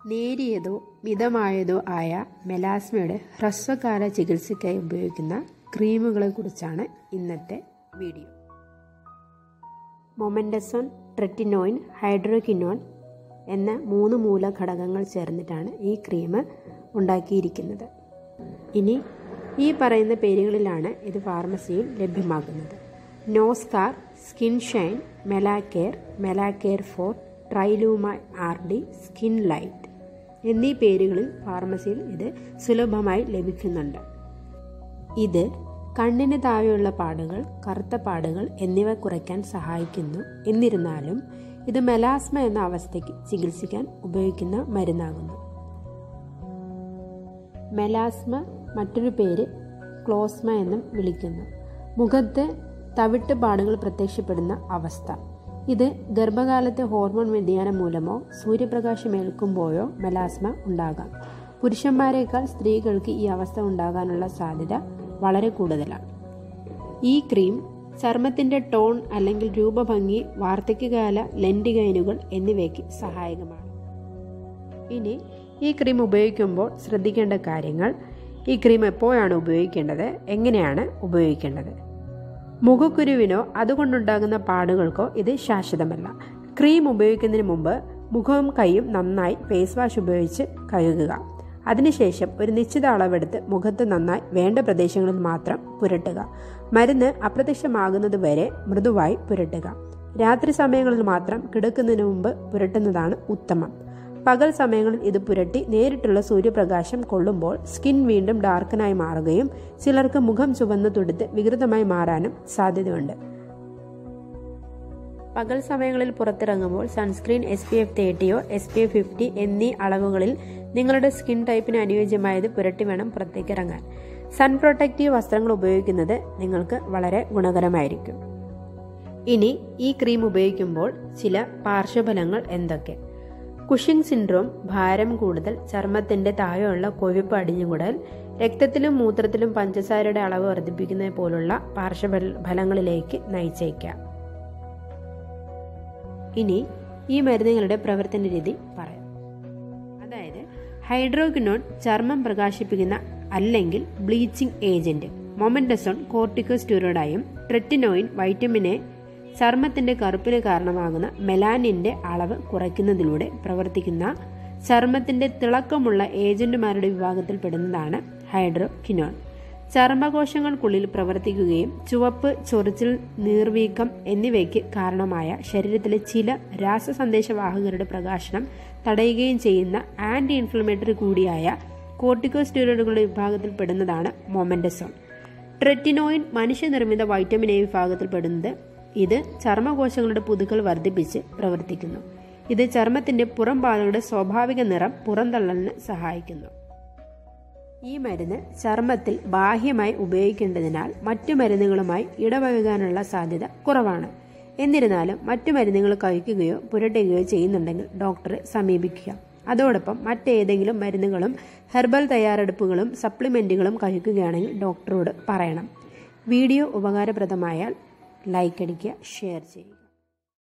നേരിയതോ മിതമായതോ ആയ മെലാസ്മയുടെ ഹ്രസ്വകാല ചികിത്സയ്ക്കായി ഉപയോഗിക്കുന്ന ക്രീമുകളെ കുറിച്ചാണ് ഇന്നത്തെ വീഡിയോ മൊമെൻഡസോൺ ട്രെറ്റിനോയിൻ ഹൈഡ്രോക്കിനോൺ എന്ന മൂന്ന് മൂല ഘടകങ്ങൾ ചേർന്നിട്ടാണ് ഈ ക്രീം ഉണ്ടാക്കിയിരിക്കുന്നത് ഇനി ഈ പറയുന്ന പേരുകളിലാണ് ഇത് ഫാർമസിയിൽ ലഭ്യമാകുന്നത് Noscar Skin Shine Melacare Melacare four Triluma R D Skin Light എന്നീ പേരുകളിൽ ഫാർമസിയിൽ ഇത് സുലഭമായി ലഭിക്കുന്നുണ്ട് ഇത് കണ്ണിന് താഴെയുള്ള പാടുകൾ കറുത്ത പാടുകൾ എന്നിവ കുറയ്ക്കാൻ സഹായിക്കുന്നു എന്നിരുന്നാലും ഇത് മെലാസ്മ എന്ന അവസ്ഥയ്ക്ക് ചികിത്സിക്കാൻ ഉപയോഗിക്കുന്ന മരുന്നാകുന്നു മെലാസ്മ മറ്റൊരു പേര് ക്ലോസ്മ എന്നും വിളിക്കുന്നു മുഖത്ത് തവിട്ട് പാടുകൾ പ്രത്യക്ഷപ്പെടുന്ന അവസ്ഥ ഇത് ഗർഭകാലത്തെ ഹോർമോൺ വ്യതിയാനം മൂലമോ സൂര്യപ്രകാശം ഏൽക്കുമ്പോഴോ മെലാസ്മ ഉണ്ടാകാം പുരുഷന്മാരെക്കാൾ സ്ത്രീകൾക്ക് ഈ അവസ്ഥ ഉണ്ടാകാനുള്ള സാധ്യത വളരെ കൂടുതലാണ് ഈ ക്രീം ചർമ്മത്തിന്റെ ടോൺ അല്ലെങ്കിൽ രൂപഭംഗി വാർദ്ധക്യകാല ലെൻഡിഗൈനുകൾ എന്നിവയ്ക്ക് സഹായകമാണ് ഇനി ഈ ക്രീം ഉപയോഗിക്കുമ്പോൾ ശ്രദ്ധിക്കേണ്ട കാര്യങ്ങൾ ഈ ക്രീം എപ്പോഴാണ് ഉപയോഗിക്കേണ്ടത് എങ്ങനെയാണ് ഉപയോഗിക്കേണ്ടത് മുഖക്കുരുവിനോ അതുകൊണ്ടുണ്ടാകുന്ന പാടുകൾക്കോ ഇത് ശാശ്വതമല്ല ക്രീം ഉപയോഗിക്കുന്നതിന് മുമ്പ് മുഖവും കൈയും നന്നായി ഫേസ് വാഷ് ഉപയോഗിച്ച് കഴുകുക അതിനുശേഷം ഒരു നിശ്ചിത അളവെടുത്ത് മുഖത്ത് നന്നായി വേണ്ട പ്രദേശങ്ങളിൽ മാത്രം പുരട്ടുക മരുന്ന് അപ്രത്യക്ഷമാകുന്നത് വരെ മൃദുവായി പുരട്ടുക രാത്രി സമയങ്ങളിൽ മാത്രം കിടക്കുന്നതിന് മുമ്പ് പുരട്ടുന്നതാണ് ഉത്തമം പകൽ സമയങ്ങളിൽ ഇത് പുരട്ടി നേരിട്ടുള്ള സൂര്യപ്രകാശം കൊള്ളുമ്പോൾ സ്കിൻ വീണ്ടും ഡാർക്കനായി മാറുകയും ചിലർക്ക് മുഖം ചുവന്ന് തുടുത്ത് വികൃതമായി മാറാനും സാധ്യതയുണ്ട് പകൽ സമയങ്ങളിൽ പുറത്തിറങ്ങുമ്പോൾ സൺസ്ക്രീൻ എസ് പി എഫ് തേർട്ടിയോ എസ് പി എഫ് ഫിഫ്റ്റി എന്നീ അളവുകളിൽ നിങ്ങളുടെ സ്കിൻ ടൈപ്പിന് അനുയോജ്യമായത് പുരട്ടി വേണം പുറത്തേക്ക് ഇറങ്ങാൻ സൺ പ്രൊട്ടക്റ്റീവ് വസ്ത്രങ്ങൾ ഉപയോഗിക്കുന്നത് നിങ്ങൾക്ക് വളരെ ഗുണകരമായിരിക്കും ഇനി ഈ ക്രീം ഉപയോഗിക്കുമ്പോൾ ചില പാർശ്വഫലങ്ങൾ എന്തൊക്കെ കുഷിംഗ് സിൻഡ്രോം ഭാരം കൂടുതൽ ചർമ്മത്തിന്റെ താഴെയുള്ള കൊഴുപ്പ് അടിഞ്ഞുകൂടൽ രക്തത്തിലും മൂത്രത്തിലും പഞ്ചസാരയുടെ അളവ് വർദ്ധിപ്പിക്കുന്നത് പോലുള്ള പാർശ്വഫലങ്ങളിലേക്ക് നയിച്ചേക്കാം ഇനി ഈ മരുന്നുകളുടെ പ്രവർത്തന രീതി പറയാം അതായത് ഹൈഡ്രോഗിനോൺ ചർമ്മം പ്രകാശിപ്പിക്കുന്ന അല്ലെങ്കിൽ ബ്ലീച്ചിങ് ഏജന്റ് മൊമെൻഡസോൺ കോർട്ടിക്കോസ്റ്റീറോയിഡായും ട്രെറ്റിനോയിൻ വൈറ്റമിൻ എ ചർമ്മത്തിന്റെ കറുപ്പിന് കാരണമാകുന്ന മെലാനിന്റെ അളവ് കുറയ്ക്കുന്നതിലൂടെ പ്രവർത്തിക്കുന്ന ചർമ്മത്തിന്റെ തിളക്കമുള്ള ഏജന്റുമാരുടെ വിഭാഗത്തിൽ പെടുന്നതാണ് ഹൈഡ്രോകിനോൺ ചർമ്മകോശങ്ങൾക്കുള്ളിൽ പ്രവർത്തിക്കുകയും ചുവപ്പ് ചൊറിച്ചിൽ നീർവീക്കം എന്നിവയ്ക്ക് കാരണമായ ശരീരത്തിലെ ചില രാസസന്ദേശവാഹകരുടെ പ്രകാശനം തടയുകയും ചെയ്യുന്ന ആന്റി ഇൻഫ്ലമേറ്ററി കൂടിയായ കോർട്ടിക്കോസ്റ്റീറോയിഡുകളുടെ വിഭാഗത്തിൽ പെടുന്നതാണ് മൊമെൻഡസോൺ ട്രെറ്റിനോയിൻ മനുഷ്യനിർമ്മിത വൈറ്റമിൻ എ വിഭാഗത്തിൽ പെടുന്നത് ഇത് ചർമ്മകോശങ്ങളുടെ പുതുക്കൾ വർദ്ധിപ്പിച്ച് പ്രവർത്തിക്കുന്നു ഇത് ചർമ്മത്തിന്റെ പുറം പാലുകളുടെ സ്വാഭാവിക നിറം പുറന്തള്ളലിന് സഹായിക്കുന്നു ഈ മരുന്ന് ചർമ്മത്തിൽ ബാഹ്യമായി ഉപയോഗിക്കേണ്ടതിനാൽ മറ്റു മരുന്നുകളുമായി ഇടപഴകാനുള്ള സാധ്യത കുറവാണ് എന്നിരുന്നാലും മറ്റു മരുന്നുകൾ കഴിക്കുകയോ പുരട്ടുകയോ ചെയ്യുന്നുണ്ടെങ്കിൽ ഡോക്ടറെ സമീപിക്കുക അതോടൊപ്പം മറ്റേതെങ്കിലും മരുന്നുകളും ഹെർബൽ തയ്യാറെടുപ്പുകളും സപ്ലിമെന്റുകളും കഴിക്കുകയാണെങ്കിൽ ഡോക്ടറോട് പറയണം വീഡിയോ ഉപകാരപ്രദമായാൽ ലൈക്ക് അടിക്കുക ഷെയർ ചെയ്യുക